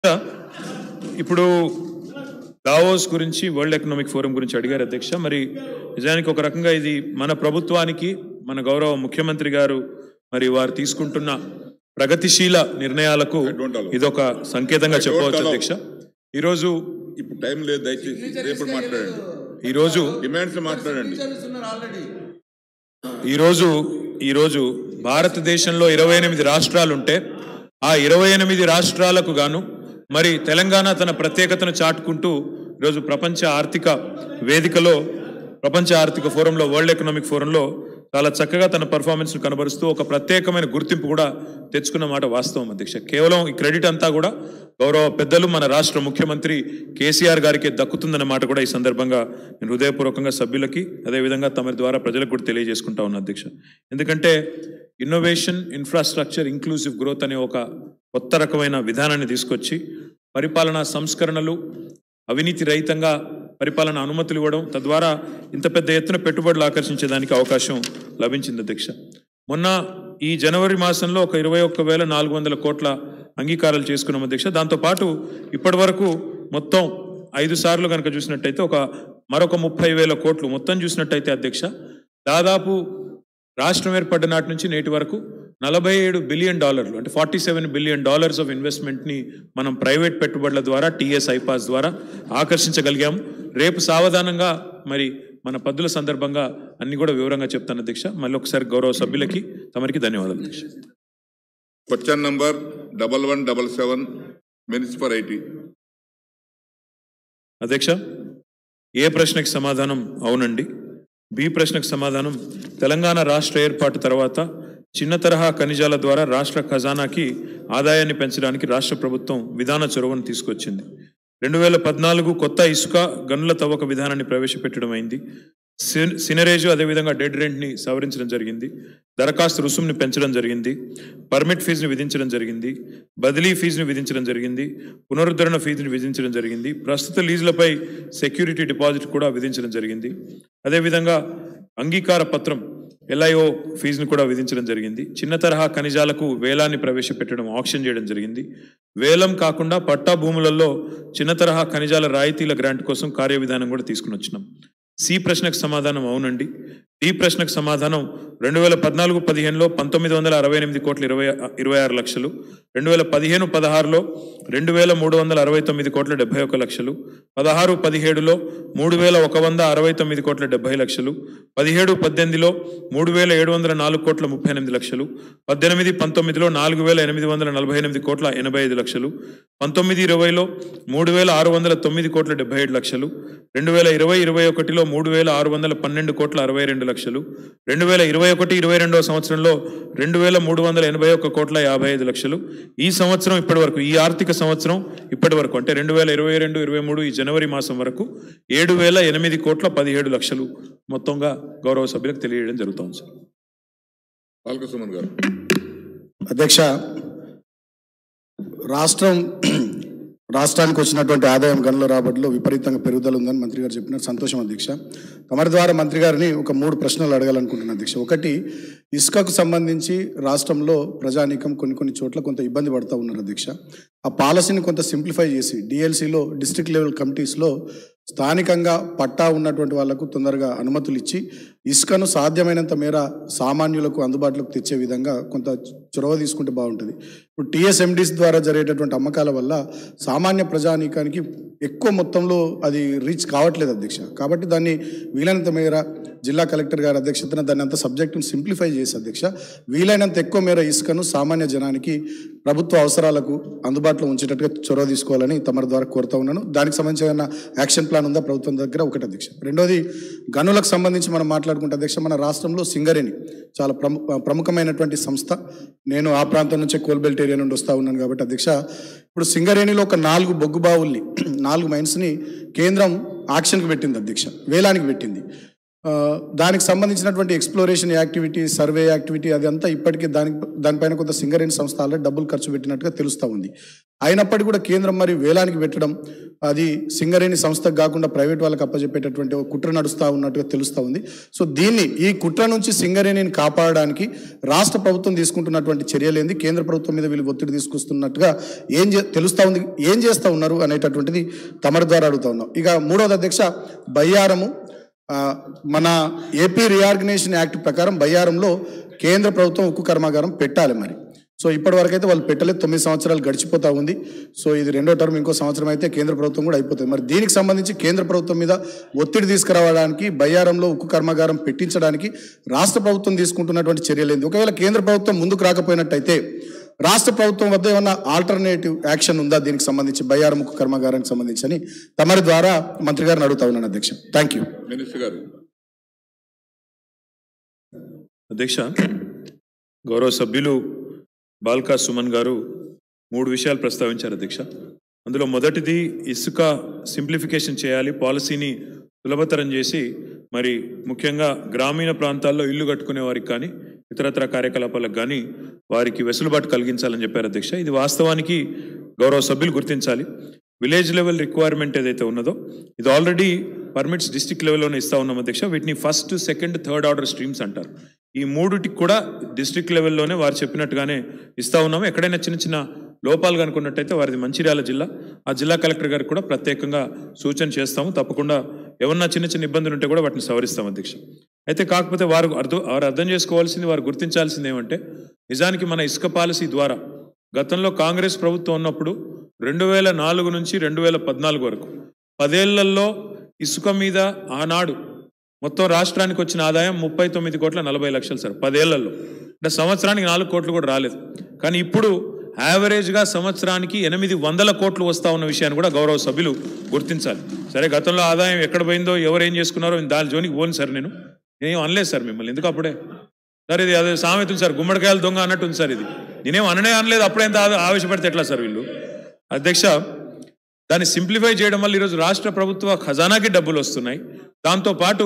ఇప్పుడు దావోస్ గురించి world economic forum గురించి అడిగారు అధ్యక్ష మరి నిజానికి ఒక రకంగా ఇది మన ప్రభుత్వానికి మన గౌరవ ముఖ్యమంత్రి గారు మరి వారు తీసుకుంటున్న ప్రగతిశీల నిర్ణయాలకు don't allow. ఇదొక సంకేతంగా చెప్పవచ్చు allow. అధ్యక్ష ఈరోజు ఇప్పుడు టైం లేదు దయచేసి రేపు మాట్లాడండి ఈరోజు డిమాండ్స్ మాట్లాడండి ఈరోజు ఈరోజు భారతదేశంలో ఇరవై ఎనిమిది రాష్ట్రాలు ఉంటే ఆ ఇరవై ఎనిమిది రాష్ట్రాలకు గాను మరి తెలంగాణ తన ప్రత్యేకతను చాటుకుంటూ ఈరోజు ప్రపంచ ఆర్థిక వేదికలో ప్రపంచ ఆర్థిక ఫోరంలో వరల్డ్ ఎకనామిక్ ఫోరంలో చాలా చక్కగా తన పర్ఫార్మెన్స్ కనబరుస్తూ ఒక ప్రత్యేకమైన గుర్తింపు కూడా తెచ్చుకున్న మాట వాస్తవం అధ్యక్ష కేవలం ఈ క్రెడిట్ అంతా కూడా గౌరవ పెద్దలు మన రాష్ట్ర ముఖ్యమంత్రి కేసీఆర్ గారికి దక్కుతుందన్న మాట కూడా ఈ సందర్భంగా నేను హృదయపూర్వకంగా సభ్యులకి అదేవిధంగా తమ ద్వారా ప్రజలకు కూడా తెలియజేసుకుంటా ఉన్నా అధ్యక్ష ఎందుకంటే ఇన్నోవేషన్ ఇన్ఫ్రాస్ట్రక్చర్ ఇంక్లూజివ్ గ్రోత్ అనే ఒక కొత్త రకమైన విధానాన్ని తీసుకొచ్చి పరిపాలనా సంస్కరణలు అవినీతి రహితంగా పరిపాలన అనుమతులు ఇవ్వడం తద్వారా ఇంత పెద్ద ఎత్తున పెట్టుబడులు ఆకర్షించేదానికి అవకాశం లభించింది అధ్యక్ష మొన్న ఈ జనవరి మాసంలో ఒక ఇరవై ఒక్క వేల నాలుగు వందల కోట్ల అంగీకారాలు చేసుకున్నాం అధ్యక్ష దాంతోపాటు ఇప్పటి వరకు మొత్తం ఐదు సార్లు కనుక చూసినట్టయితే ఒక మరొక ముప్పై వేల కోట్లు మొత్తం చూసినట్టయితే అధ్యక్ష దాదాపు రాష్ట్రం ఏర్పడ్డ నాటి నుంచి నేటి వరకు నలభై ఏడు బిలియన్ డాలర్లు అంటే forty seven billion dollars of ఇన్వెస్ట్మెంట్ని మనం ప్రైవేట్ పెట్టుబడుల ద్వారా టీఎస్ ఐపాస్ ద్వారా ఆకర్షించగలిగాం రేపు సావధానంగా మరి మన పద్దుల సందర్భంగా అన్ని కూడా వివరంగా చెప్తాను అధ్యక్ష మళ్ళీ ఒకసారి గౌరవ సభ్యులకి తమరికి ధన్యవాదాలు అధ్యక్ష question number double one double seven municipal IT అధ్యక్ష ఏ ప్రశ్నకి సమాధానం అవునండి బి ప్రశ్నకు సమాధానం తెలంగాణ రాష్ట్ర ఏర్పాటు తర్వాత చిన్న తరహా ఖనిజాల ద్వారా రాష్ట్ర ఖజానాకి ఆదాయాన్ని పెంచడానికి రాష్ట్ర ప్రభుత్వం విధాన చొరవను తీసుకొచ్చింది రెండు వేల పద్నాలుగు కొత్త ఇసుక గనుల తవ్వక విధానాన్ని ప్రవేశపెట్టడం అయింది సిన్- సినరేజు అదేవిధంగా డెడ్ రెంట్ని సవరించడం జరిగింది దరఖాస్తు రుసుముని పెంచడం జరిగింది పర్మిట్ ఫీజుని విధించడం జరిగింది బదిలీ ఫీజుని విధించడం జరిగింది పునరుద్ధరణ ఫీజుని విధించడం జరిగింది ప్రస్తుత లీజులపై సెక్యూరిటీ డిపాజిట్ కూడా విధించడం జరిగింది అదేవిధంగా అంగీకార పత్రం ఎల్ఐఓ ఫీజును కూడా విధించడం జరిగింది చిన్న తరహా ఖనిజాలకు వేలాన్ని ప్రవేశపెట్టడం ఆప్షన్ చేయడం జరిగింది వేలం కాకుండా పట్టా భూములలో చిన్న తరహా ఖనిజాల రాయితీల గ్రాంట్ కోసం కార్యవిధానం కూడా తీసుకుని వచ్చినాం సి ప్రశ్నకు సమాధానం అవునండి డి ప్రశ్నకు సమాధానం రెండు వేల పద్నాలుగు పదిహేనులో పంతొమ్మిది వందల అరవై ఎనిమిది కోట్ల ఇరవై ఇరవై ఆరు లక్షలు రెండు వేల పదిహేను పదహారులో రెండు వేల మూడు వందల అరవై తొమ్మిది కోట్ల డెబ్బై ఒక లక్షలు పదహారు పదిహేడులో మూడు వేల ఒక వంద అరవై తొమ్మిది కోట్ల డెబ్బై లక్షలు పదిహేడు పద్దెనిమిదిలో మూడు వేల ఏడు వందల నాలుగు కోట్ల ముప్పై ఎనిమిది లక్షలు పద్దెనిమిది పంతొమ్మిదిలో నాలుగు వేల ఎనిమిది వందల నలభై ఎనిమిది కోట్ల ఎనభై ఐదు లక్షలు పంతొమ్మిది ఇరవైలో మూడు వేల ఆరు వందల తొమ్మిది కోట్ల డెబ్బై ఏడు లక్షలు రెండు వేల ఇరవై ఇరవై ఒకటిలో మూడు వేల ఆరు వందల పన్నెండు కోట్ల అరవై రెండు లక్షలు రెండు వేల ఇరవై ఒకటి ఇరవై రెండవ సంవత్సరంలో రెండు వేల మూడు వందల ఎనభై ఒక్క కోట్ల యాభై ఐదు లక్షలు ఈ సంవత్సరం ఇప్పటి వరకు ఈ ఆర్థిక సంవత్సరం ఇప్పటి వరకు అంటే రెండు వేల ఇరవై రెండు ఇరవై మూడు ఈ జనవరి మాసం వరకు ఏడు వేల ఎనిమిది కోట్ల పదిహేడు లక్షలు మొత్తంగా గౌరవ సభ్యులకు తెలియజేయడం జరుగుతోంది సార్ బాలకృష్ణ గారు అధ్యక్ష రాష్ట్రం రాష్ట్రానికి వచ్చినటువంటి ఆదాయం గనుల రాబడిలో విపరీతంగా పెరుగుదల ఉందని మంత్రి గారు చెప్పినారు సంతోషం అధ్యక్ష తమరి ద్వారా మంత్రి గారిని ఒక మూడు ప్రశ్నలు అడగాలనుకుంటున్నాను అధ్యక్ష ఒకటి ఇసుకకు సంబంధించి రాష్ట్రంలో ప్రజానీకం కొన్ని కొన్ని చోట్ల కొంత ఇబ్బంది పడుతూ ఉన్నారు అధ్యక్ష ఆ పాలసీని కొంత సింప్లిఫై చేసి డిఎల్సీలో డిస్ట్రిక్ట్ లెవెల్ కమిటీస్లో స్థానికంగా పట్టా ఉన్నటువంటి వాళ్లకు తొందరగా అనుమతులు ఇచ్చి ఇసుకను సాధ్యమైనంత మేర సామాన్యులకు అందుబాటులోకి తెచ్చే విధంగా కొంత చొరవ తీసుకుంటే బాగుంటుంది ఇప్పుడు టీఎస్ఎండిస్ ద్వారా జరిగేటటువంటి అమ్మకాల వల్ల సామాన్య ప్రజానీకానికి ఎక్కువ మొత్తంలో అది రీచ్ కావట్లేదు అధ్యక్ష కాబట్టి దాన్ని వీలైనంత మేర జిల్లా కలెక్టర్ గారి అధ్యక్షతన దాన్ని అంత సబ్జెక్టును సింప్లిఫై చేసి అధ్యక్ష వీలైనంత ఎక్కువ మేర ఇసుకను సామాన్య జనానికి ప్రభుత్వ అవసరాలకు అందుబాటులో ఉంచేటట్టుగా చొరవ తీసుకోవాలని తమరి ద్వారా కోరుతా ఉన్నాను దానికి సంబంధించిన యాక్షన్ ప్లాన్ ఉందా ప్రభుత్వం దగ్గర ఒకటి అధ్యక్ష రెండోది గనులకు సంబంధించి మనం మాట్లాడుకుంటే అధ్యక్ష మన రాష్ట్రంలో సింగరేణి చాలా ప్రము ప్రముఖమైనటువంటి సంస్థ నేను ఆ ప్రాంతం నుంచే కోల్బెల్ట్ ఏరియా నుండి వస్తూ ఉన్నాను కాబట్టి అధ్యక్ష ఇప్పుడు సింగరేణిలో ఒక నాలుగు బొగ్గు బావుల్ని నాలుగు మైన్స్ని కేంద్రం ఆక్షన్కి పెట్టింది అధ్యక్ష వేలానికి పెట్టింది ఆ, దానికి సంబంధించినటువంటి ఎక్స్ప్లోరేషన్ యాక్టివిటీ సర్వే యాక్టివిటీ అదంతా ఇప్పటికీ దానికి దానిపైన కొంత సింగరేణి సంస్థ ఆల్రెడీ డబ్బులు ఖర్చు పెట్టినట్టుగా తెలుస్తూ ఉంది అయినప్పటికీ కూడా కేంద్రం మరి వేలానికి పెట్టడం అది సింగరేణి సంస్థకు కాకుండా ప్రైవేట్ వాళ్ళకి అప్పచెప్పేటటువంటి ఒక కుట్ర నడుస్తూ ఉన్నట్టుగా తెలుస్తూ ఉంది సో దీన్ని ఈ కుట్ర నుంచి సింగరేణిని కాపాడడానికి రాష్ట్ర ప్రభుత్వం తీసుకుంటున్నటువంటి చర్యలేంది కేంద్ర ప్రభుత్వం మీద వీళ్ళు ఒత్తిడి తీసుకొస్తున్నట్టుగా ఏం చే తెలుస్తూ ఉంది ఏం చేస్తూ ఉన్నారు అనేటటువంటిది తమరి ద్వారా అడుగుతా ఉన్నాం ఇక మూడవది అధ్యక్ష బయ్యారము ఆ, మన ఏపీ రియార్గనైజేషన్ యాక్ట్ ప్రకారం బయ్యారంలో కేంద్ర ప్రభుత్వం ఉక్కు కర్మాగారం పెట్టాలి మరి సో ఇప్పటి వరకు అయితే వాళ్ళు పెట్టలేదు తొమ్మిది సంవత్సరాలు గడిచిపోతా ఉంది సో ఇది రెండో టర్మ్ ఇంకో సంవత్సరం అయితే కేంద్ర ప్రభుత్వం కూడా అయిపోతుంది మరి దీనికి సంబంధించి కేంద్ర ప్రభుత్వం మీద ఒత్తిడి తీసుకురావడానికి బయ్యారంలో ఉక్కు కర్మాగారం పెట్టించడానికి రాష్ట్ర ప్రభుత్వం తీసుకుంటున్నటువంటి చర్యలు ఏంది ఒకవేళ కేంద్ర ప్రభుత్వం ముందుకు రాకపోయినట్టయితే రాష్ట్ర ప్రభుత్వం వద్ద ఏమన్నా ఆల్టర్నేటివ్ యాక్షన్ ఉందా దీనికి సంబంధించి బయ్యారం ఉక్కు కర్మాగారానికి సంబంధించి అని తమరి ద్వారా మంత్రి గారిని అడుగుతా ఉన్నాను అధ్యక్ష థ్యాంక్ యూ మినిస్టర్ గారు అధ్యక్ష గౌరవ సభ్యులు బాల్కా సుమన్ గారు మూడు విషయాలు ప్రస్తావించారు అధ్యక్ష అందులో మొదటిది ఇసుక సింప్లిఫికేషన్ చేయాలి పాలసీని సులభతరం చేసి మరి ముఖ్యంగా గ్రామీణ ప్రాంతాల్లో ఇల్లు కట్టుకునే వారికి కానీ ఇతరత్ర కార్యకలాపాలకు కానీ వారికి వెసులుబాటు కలిగించాలని చెప్పారు అధ్యక్ష ఇది వాస్తవానికి గౌరవ సభ్యులు గుర్తించాలి విలేజ్ లెవెల్ రిక్వైర్మెంట్ ఏదైతే ఉన్నదో ఇది ఆల్రెడీ పర్మిట్స్ డిస్టిక్ లెవెల్లోనే ఇస్తా ఉన్నాం అధ్యక్ష వీటిని first second third order streams అంటారు ఈ మూడుటికి కూడా డిస్ట్రిక్ట్ లెవెల్లోనే వారు చెప్పినట్టుగానే ఇస్తా ఉన్నాము ఎక్కడైనా చిన్న చిన్న లోపాలు కనుక్కున్నట్టయితే వారిది మంచిర్యాల జిల్లా ఆ జిల్లా కలెక్టర్ గారికి కూడా ప్రత్యేకంగా సూచన చేస్తాము తప్పకుండా ఏమన్నా చిన్న చిన్న ఇబ్బందులు ఉంటే కూడా వాటిని సవరిస్తాం అధ్యక్ష అయితే కాకపోతే వారు అర్థం వారు అర్థం చేసుకోవాల్సింది వారు గుర్తించాల్సింది ఏమంటే నిజానికి మన ఇసుక పాలసీ ద్వారా గతంలో కాంగ్రెస్ ప్రభుత్వం ఉన్నప్పుడు రెండు వేల నాలుగు నుంచి రెండు వేల పద్నాలుగు వరకు పదేళ్లలో ఇసుక మీద ఆనాడు మొత్తం రాష్ట్రానికి వచ్చిన ఆదాయం ముప్పై తొమ్మిది కోట్ల నలభై లక్షలు సార్ పదేళ్లలో అంటే సంవత్సరానికి నాలుగు కోట్లు కూడా రాలేదు కానీ ఇప్పుడు యావరేజ్గా సంవత్సరానికి ఎనిమిది వందల కోట్లు వస్తా ఉన్న విషయాన్ని కూడా గౌరవ సభ్యులు గుర్తించాలి సరే గతంలో ఆదాయం ఎక్కడ పోయిందో ఎవరు ఏం చేసుకున్నారో దాని జోనికి పోను సార్ నేను నేనేం అనలేదు సార్ మిమ్మల్ని ఎందుకు అప్పుడే సార్ ఇది అదే సామెత ఉంది సార్ గుమ్మడికాయలు దొంగ అన్నట్టు ఉంది సార్ ఇది నేనేం అననే అనలేదు అప్పుడేంత ఆ- ఆవేశపడితే ఎట్లా సార్ వీళ్ళు అధ్యక్ష దాన్ని సింప్లిఫై చేయడం వల్ల ఈరోజు రాష్ట్ర ప్రభుత్వ ఖజానాకి డబ్బులు వస్తున్నాయి దాంతో పాటు